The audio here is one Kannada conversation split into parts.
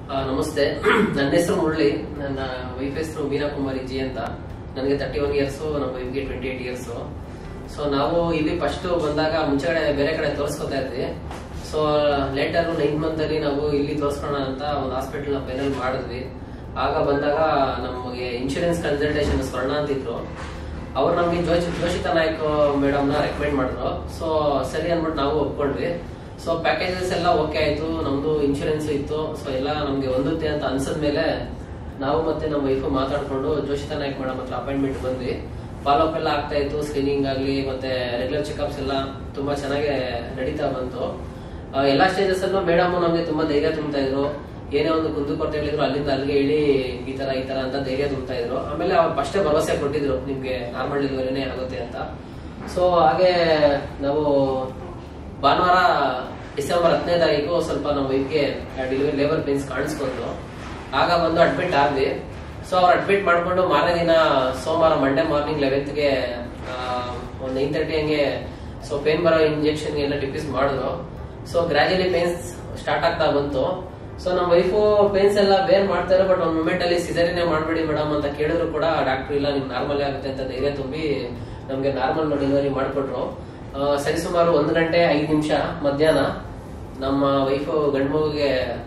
ಆ, ನಮಸ್ತೆ ನನ್ನ ಹೆಸರು ಮುರಳಿ ನನ್ನ ವೈಫ್ ಹೆಸರು ಮೀನಾ ಕುಮಾರಿ ಜಿ ಅಂತ ನನಗೆ ತರ್ಟಿ ಒನ್ ಇಯರ್ಸ್ ನಮ್ಮ ವೈಫ್ಗೆ ಟ್ವೆಂಟಿ ಏಟ್ ಇಯರ್ಸ್ ಸೊ ನಾವು ಇಲ್ಲಿ ಫಸ್ಟ್ ಬಂದಾಗ ಮುಂಚೆ ಕಡೆ ಬೇರೆ ಕಡೆ ತೋರಿಸ್ಕೊತಾ ಇದ್ವಿ ಸೊ ಲೇಟರ್ ನೈನ್ ಮಂತ್ ಅಲ್ಲಿ ನಾವು ಇಲ್ಲಿ ತೋರಿಸ್ಕೋಣ ಅಂತ ಒಂದು ಹಾಸ್ಪಿಟಲ್ ಫೈನಲ್ ಮಾಡಿದ್ವಿ ಆಗ ಬಂದಾಗ ನಮಗೆ ಇನ್ಶೂರೆನ್ಸ್ ಕನ್ಸಲ್ಟೇಷನ್ ಸ್ವರ್ಣ ಅಂತಿದ್ರು ಅವ್ರು ನಮ್ಗೆ ಜೋಶಿ ಜೋಶಿತಾ ನಾಯ್ಕ ಮೇಡಮ್ ನ ರೆಕಮೆಂಡ್ ಮಾಡಿದ್ರು ಸೊ ಸರಿ ಅಂದ್ಬಿಟ್ಟು ನಾವು ಒಪ್ಕೊಂಡ್ವಿ ಸೊ ಪ್ಯಾಕೇಜಸ್ ಎಲ್ಲ ಓಕೆ ಆಯ್ತು ನಮ್ದು ಇನ್ಶೂರೆನ್ಸ್ ಇತ್ತು ಸೊ ಎಲ್ಲ ನಮ್ಗೆ ಹೊಂದುತ್ತೆ ಅಂತ ಅನ್ಸದ್ಮೇಲೆ ನಾವು ಮತ್ತೆ ನಮ್ಮ ವೈಫ್ ಮಾತಾಡ್ಕೊಂಡು ಜೋಶಿತಾ ನಾಯ್ಕ ಮೇಡಮ್ ಹತ್ರ ಅಪಾಯಿಂಟ್ಮೆಂಟ್ ಬಂದ್ವಿ ಫಾಲೋ ಅಪ್ ಎಲ್ಲ ಆಗ್ತಾ ಇತ್ತು ಸ್ಕ್ರೀನಿಂಗ್ ಆಗ್ಲಿ ಮತ್ತೆ ರೆಗ್ಯುಲರ್ ಚೆಕ್ಅಪ್ಸ್ ಎಲ್ಲ ತುಂಬಾ ಚೆನ್ನಾಗಿ ನಡೀತಾ ಬಂತು ಆ, ಎಲ್ಲಾ ಸ್ಟೇಜಸ್ ಅಲ್ಲೂ ಮೇಡಮ್ ನಮ್ಗೆ ತುಂಬಾ ಧೈರ್ಯ ತುಂಬ್ತಾ ಇದ್ರು ಏನೇ ಒಂದು ಕುಂದು ಕೊರತೆ ಹೇಳಿದ್ರು ಅಲ್ಲಿಂದ ಅಲ್ಲಿಗೆ ಹೇಳಿ ಈ ತರ ಈ ತರ ಅಂತ ಧೈರ್ಯ ತುಂಬ್ತಾ ಇದ್ರು ಆಮೇಲೆ ಅವ್ರು ಫಸ್ಟೇ ಭರವಸೆ ಕೊಟ್ಟಿದ್ರು ನಿಮ್ಗೆ ನಾರ್ಮಲ್ ಡೆಲಿವರಿನೇ ಆಗುತ್ತೆ ಅಂತ ಸೊ ಹಾಗೆ ನಾವು ಭಾನುವಾರ ಡಿಸೆಂಬರ್ ಹತ್ತನೇ ತಾರೀಕು ಸ್ವಲ್ಪ ನಮ್ಮ ವೈಫ್ಗೆ ಡೆಲಿವರಿ ಲೇಬರ್ ಪೇನ್ಸ್ ಕಾಣಿಸ್ಕೊಂಡು ಆಗ ಬಂದು ಅಡ್ಮಿಟ್ ಆದ್ವಿ ಸೊ ಅವ್ರು ಅಡ್ಮಿಟ್ ಮಾಡ್ಕೊಂಡು ಮಾರನೇ ದಿನ ಸೋಮವಾರ ಮಂಡೇ ಮಾರ್ನಿಂಗ್ ಲೆವೆಂತ್ಗೆ ಒಂದು ನೈನ್ ತರ್ಟಿ ಹಂಗೆ ಸೊ ಪೇನ್ ಬರೋ ಇಂಜೆಕ್ಷನ್ ಎಲ್ಲ ಡಿಪ್ಯೂಸ್ ಮಾಡಿದ್ರು ಸೊ ಗ್ರಾಜುಯಲಿ ಪೇನ್ಸ್ ಸ್ಟಾರ್ಟ್ ಆಗ್ತಾ ಬಂತು ಸೊ ನಮ್ಮ ವೈಫು ಪೇನ್ಸ್ ಎಲ್ಲ ಬೇರ್ ಮಾಡ್ತಾರೆ ಬಟ್ ಒಂದ್ ಮೂಮೆಂಟ್ ಅಲ್ಲಿ ಸಿಸರಿನೇ ಮಾಡ್ಬೇಡಿ ಮೇಡಮ್ ಅಂತ ಕೇಳಿದ್ರು ಕೂಡ ಡಾಕ್ಟರ್ ಇಲ್ಲ ನಿಮ್ಗೆ ನಾರ್ಮಲ್ ಆಗುತ್ತೆ ಅಂತ ಧೈರ್ಯ ತುಂಬಿ ನಮ್ಗೆ ನಾರ್ಮಲ್ ಡೆಲಿವರಿ ಮಾಡ್ಕೊಟ್ರು ಆ, ಸರಿಸುಮಾರು ಒಂದು ಗಂಟೆ ಐದು ನಿಮಿಷ ಮಧ್ಯಾಹ್ನ ನಮ್ಮ ವೈಫು ಗಂಡ್ಮಗುಗೆ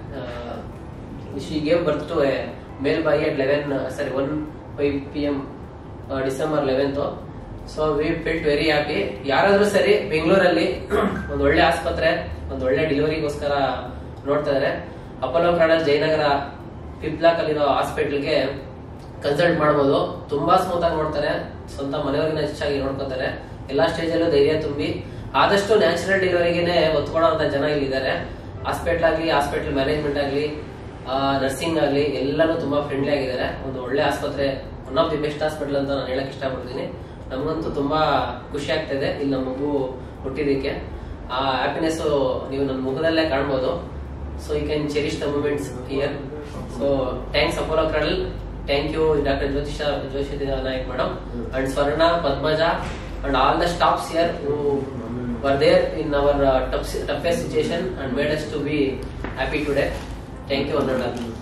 she gave birth to male boy at eleven ಸರಿ one five P M December eleventh so we felt very happy ಯಾರಾದ್ರೂ ಸರಿ ಬೆಂಗಳೂರಲ್ಲಿ ಒಂದು ಒಳ್ಳೆ ಆಸ್ಪತ್ರೆ ಒಂದು ಒಳ್ಳೆ ಡೆಲಿವರಿಗೋಸ್ಕರ ನೋಡ್ತಾ ಇದಾರೆ Apollo Cradle Jayanagar fifth block ಅಲ್ಲಿರೋ ಹಾಸ್ಪಿಟಲ್ಗೆ ಕನ್ಸಲ್ಟ್ ಮಾಡ್ಬೋದು ತುಂಬಾ ಸ್ಮೂತ್ ಆಗಿ ನೋಡ್ತಾರೆ ಸ್ವಂತ ಮನೆಯವ್ರಿಗಿನ ಹೆಚ್ಚಾಗಿ ನೋಡ್ಕೊತಾರೆ ಎಲ್ಲಾ ಸ್ಟೇಜ್ ಅಲ್ಲೂ ಧೈರ್ಯ ತುಂಬಿ ಆದಷ್ಟು ನ್ಯಾಚುರಲ್ ಡೆಲಿವರಿಗೆನೆ ಒತ್ಕೊಳ್ಳೋಂತ ಜನ ಇಲ್ಲಿದ್ದಾರೆ ಹಾಸ್ಪಿಟಲ್ ಆಗ್ಲಿ ಹಾಸ್ಪಿಟಲ್ ಮ್ಯಾನೇಜ್ಮೆಂಟ್ ಆಗ್ಲಿ ನರ್ಸಿಂಗ್ ಆಗ್ಲಿ ಎಲ್ಲಾನು ತುಂಬಾ ಫ್ರೆಂಡ್ಲಿ ಆಗಿದ್ದಾರೆ ಒಂದು ಒಳ್ಳೆ ಆಸ್ಪತ್ರೆ one of the best hospital ಅಂತ ನಾನು ಹೇಳಕ್ ಇಷ್ಟಪಡ್ತೀನಿ ನಮಗಂತೂ ತುಂಬಾ ಖುಷಿ ಆಗ್ತಿದೆ ಇಲ್ಲಿ ನಮ್ಮ ಮಗು ಹುಟ್ಟಿದಕ್ಕೆ ಆ ಹ್ಯಾಪಿನೆಸ್ ನೀವು ನನ್ನ ಮುಖದಲ್ಲೇ ಕಾಣ್ಬೋದು so you can cherish the moments here so thanks Apollo Cradle thank you doctor Jyotisha Joshi Nayak madam and Swarna Padmaja and all the staffs here who were there in our uh, tough, toughest situation and made us to be happy today. Thank you, Honorable.